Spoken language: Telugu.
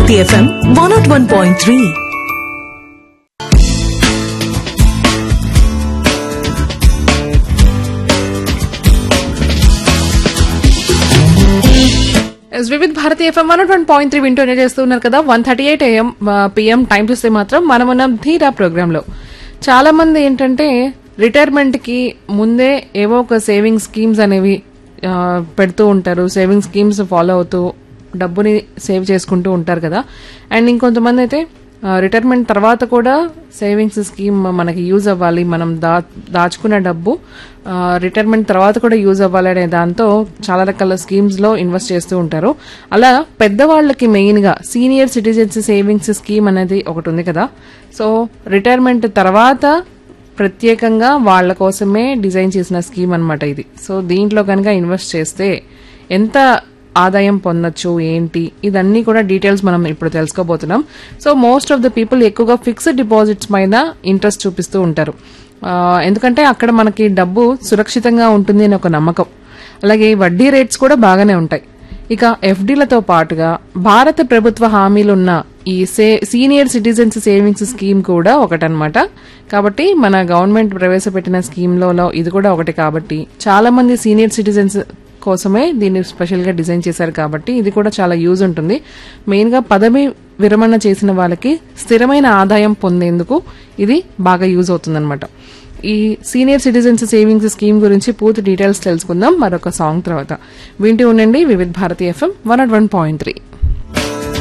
Bharati FM one nought one point three yes Vividh భారతీయ FM one one point three వింటూ ఎంజాయ్ చేస్తూ ఉన్నారు కదా one thirty eight AM PM time చూస్తే మాత్రం మనం ఉన్నాం ధీరా ప్రోగ్రామ్ లో చాలా మంది ఏంటంటే రిటైర్మెంట్ కి ముందే ఏవో ఒక సేవింగ్ స్కీమ్స్ అనేవి ఆ, పెడుతూ ఉంటారు సేవింగ్ స్కీమ్స్ ఫాలో అవుతూ డబ్బుని సేవ్ చేసుకుంటూ ఉంటారు కదా అండ్ ఇంకొంతమంది అయితే రిటైర్మెంట్ తర్వాత కూడా సేవింగ్స్ స్కీమ్ మనకి యూజ్ అవ్వాలి మనం దా దాచుకున్న డబ్బు రిటైర్మెంట్ తర్వాత కూడా యూజ్ అవ్వాలి అనే దాంతో చాలా రకాల స్కీమ్స్ లో ఇన్వెస్ట్ చేస్తూ ఉంటారు అలా పెద్దవాళ్ళకి మెయిన్ గా సీనియర్ సిటిజన్స్ సేవింగ్స్ స్కీమ్ అనేది ఒకటి ఉంది కదా సో రిటైర్మెంట్ తర్వాత ప్రత్యేకంగా వాళ్ళ కోసమే డిజైన్ చేసిన స్కీమ్ అన్నమాట ఇది సో దీంట్లో కనుక ఇన్వెస్ట్ చేస్తే ఎంత ఆదాయం పొందొచ్చు ఏంటి ఇదన్నీ కూడా డీటెయిల్స్ మనం ఇప్పుడు తెలుసుకోబోతున్నాం so most of the people ఎక్కువగా ఫిక్స్డ్ డిపాజిట్స్ పైన ఇంట్రెస్ట్ చూపిస్తూ ఉంటారు ఆ, ఎందుకంటే అక్కడ మనకి డబ్బు సురక్షితంగా ఉంటుంది అని ఒక నమ్మకం అలాగే వడ్డీ రేట్స్ కూడా బాగానే ఉంటాయి ఇక ఎఫ్డీలతో పాటుగా భారత ప్రభుత్వ హామీలున్న ఈ సే సీనియర్ సిటిజన్స్ సేవింగ్స్ స్కీమ్ కూడా ఒకటనమాట కాబట్టి మన గవర్నమెంట్ ప్రవేశపెట్టిన స్కీమ్లలో ఇది కూడా ఒకటి కాబట్టి చాలా మంది సీనియర్ సిటిజన్స్ కోసమే దీన్ని స్పెషల్ గా డిజైన్ చేశారు కాబట్టి ఇది కూడా చాలా యూజ్ ఉంటుంది మెయిన్ గా పదవి విరమణ చేసిన వాళ్ళకి స్థిరమైన ఆదాయం పొందేందుకు ఇది బాగా యూజ్ అవుతుందన్నమాట ఈ సీనియర్ సిటిజన్స్ సేవింగ్స్ స్కీమ్ గురించి పూర్తి డీటెయిల్స్ తెలుసుకుందాం మరొక సాంగ్ తర్వాత వింటూ ఉండండి Vividh Bharati FM one nought one point three